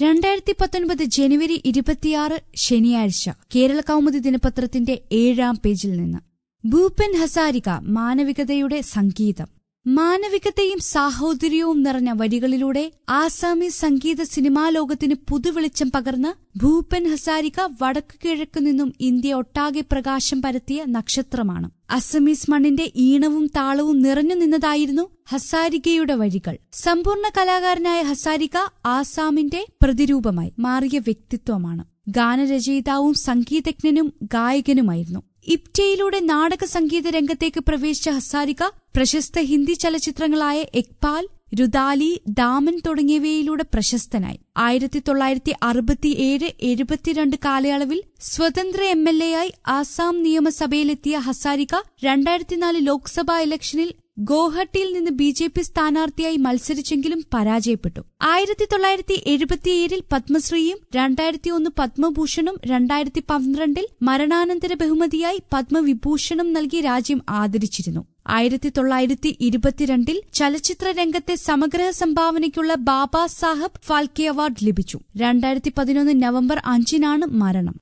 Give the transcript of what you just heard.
രണ്ടായിരത്തി പത്തൊൻപത് ജനുവരി ഇരുപത്തിയാറ് ശനിയാഴ്ച കേരള കൗമുദി ദിനപത്രത്തിന്റെ ഏഴാം പേജിൽ നിന്ന് ഭൂപൻ ഹസാരിക മാനവികതയുടെ സംഗീതം മാനവികതയും സാഹോദര്യവും നിറഞ്ഞ വരികളിലൂടെ ആസാമീസ് സംഗീത സിനിമാ ലോകത്തിന് പുതുവെളിച്ചം പകർന്ന് ഭൂപൻ ഹസാരിക വടക്കു കിഴക്കു നിന്നും ഇന്ത്യ ഒട്ടാകെ പ്രകാശം പരത്തിയ നക്ഷത്രമാണ് അസമീസ് മണ്ണിന്റെ ഈണവും താളവും നിറഞ്ഞു നിന്നതായിരുന്നു ഹസാരികയുടെ വരികൾ സമ്പൂർണ്ണ കലാകാരനായ ഹസാരിക ആസാമിന്റെ പ്രതിരൂപമായി മാറിയ വ്യക്തിത്വമാണ് ഗാനരചയിതാവും സംഗീതജ്ഞനും ഗായകനുമായിരുന്നു ഇപ്റ്റയിലൂടെ നാടക സംഗീത രംഗത്തേക്ക് പ്രവേശിച്ച ഹസാരിക പ്രശസ്ത ഹിന്ദി ചലച്ചിത്രങ്ങളായ എക്പാൽ രുദാലി ദാമൻ തുടങ്ങിയവയിലൂടെ പ്രശസ്തനായി ആയിരത്തി തൊള്ളായിരത്തി അറുപത്തിയേഴ് എഴുപത്തിരണ്ട് കാലയളവിൽ സ്വതന്ത്ര എം എൽ എ ആയി ആസാം നിയമസഭയിലെത്തിയ ഹസാരിക രണ്ടായിരത്തിനാല് ലോക്സഭാ ഇലക്ഷനിൽ ഗോഹട്ടിയിൽ നിന്ന് ബി ജെ പി സ്ഥാനാർത്ഥിയായി മത്സരിച്ചെങ്കിലും പരാജയപ്പെട്ടു ആയിരത്തി തൊള്ളായിരത്തി എഴുപത്തിയേഴിൽ പത്മശ്രീയും രണ്ടായിരത്തി ഒന്ന് പത്മഭൂഷണും രണ്ടായിരത്തി പന്ത്രണ്ടിൽ മരണാനന്തര ബഹുമതിയായി പത്മവിഭൂഷണും നൽകി രാജ്യം ആദരിച്ചിരുന്നു ആയിരത്തി തൊള്ളായിരത്തി ഇരുപത്തിരണ്ടിൽ ചലച്ചിത്ര രംഗത്തെ സമഗ്ര സംഭാവനയ്ക്കുള്ള ബാബാ സാഹബ് ഫാൽക്കെ അവാർഡ് ലഭിച്ചു രണ്ടായിരത്തി പതിനൊന്ന് നവംബർ അഞ്ചിനാണ് മരണം